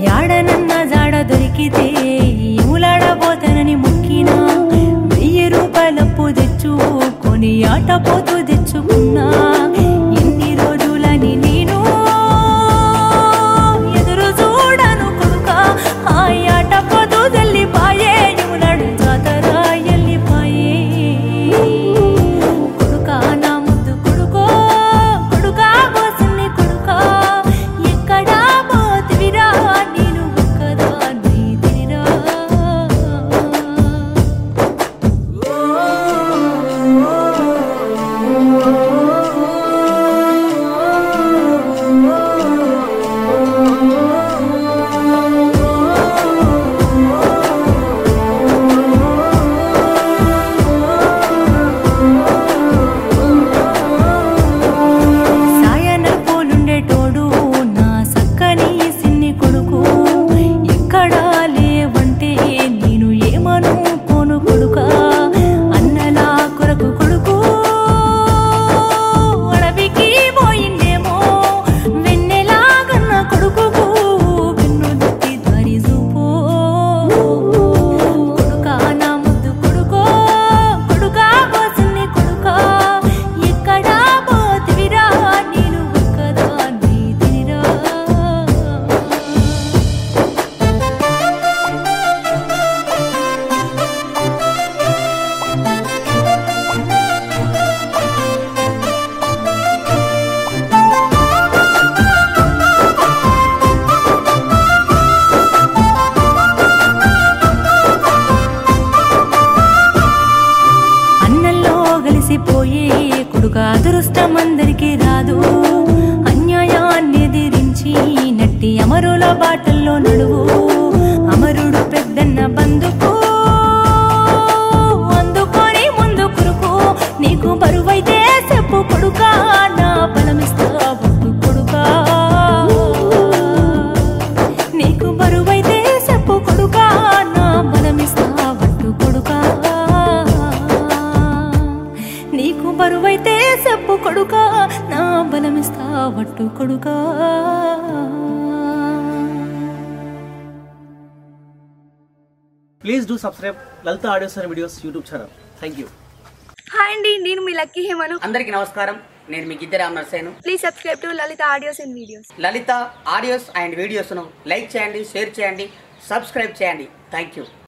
యాడనన్న జాడ దొరికితే ఊలాడబోతానని మొక్కినా వెయ్యి రూపాయలప్పు తెచ్చుకొని ఆట పోతూ తెచ్చుకున్నా ఎన్ని రోజులని నేను ఎదురు చూడను కొడుక ఆ ఆట పోతూ తెల్లిపాయే యమునాడు జాతర ఎల్లిపాయే కొడుకా నా ముద్దు కొడుకో కొడుకా పోసిన్ని కొడుకా ఎక్కడా పోతివిరా నేను ఒక్కదా నీదిరా సాయన పోలుండేటోడు నా సక్కని సిన్ని కొడుకు ఎక్కడా లేవంటే నేను ఏమను పోను కొడుక అన్నలా కొరకు కొడుకు అడవికి పోయిందేమో వెన్నెలా కన్న కొడుకుకు వెన్ను దత్తి దారి చూపో కొడుకా నా ముద్దు కొడుకో కొడుకా పోసిన్ని కొడుకా ఎక్కడా పోతివిరా నేను ఒక్కదా నీదిరా అన్నంలో కలిసిపోయే కొడుక అదృష్టం అందరికీ రాదు అన్యాయాన్ని ఎదిరించి నట్టి అమరుల బాటల్లో నడువు అమరుడు పెద్దన్న బందుకు అందుకొని ముందు కురుకు నీకు బరువైతే చెప్పు కొడుకా నా బలమిస్తా ఒట్టు కొడుకా నీకు బరువైతే చెప్పు కొడుకా నా బలమిస్తా వట్టు కొడుకా నీకు బరువైతే చెప్పు కొడుకా నా బలమిస్తా వట్టు కొడుకా please do subscribe Lalitha audios and videos YouTube channel thank you hi అండి నేను మీ లక్కీ హేమను అందరికీ నమస్కారం నేను మీ గిద్దెరామ్ నర్సేను please subscribe to Lalitha audios and videos Lalitha audios and వీడియోస్ను లైక్ చేయండి షేర్ చేయండి సబ్స్క్రైబ్ చేయండి థ్యాంక్ యూ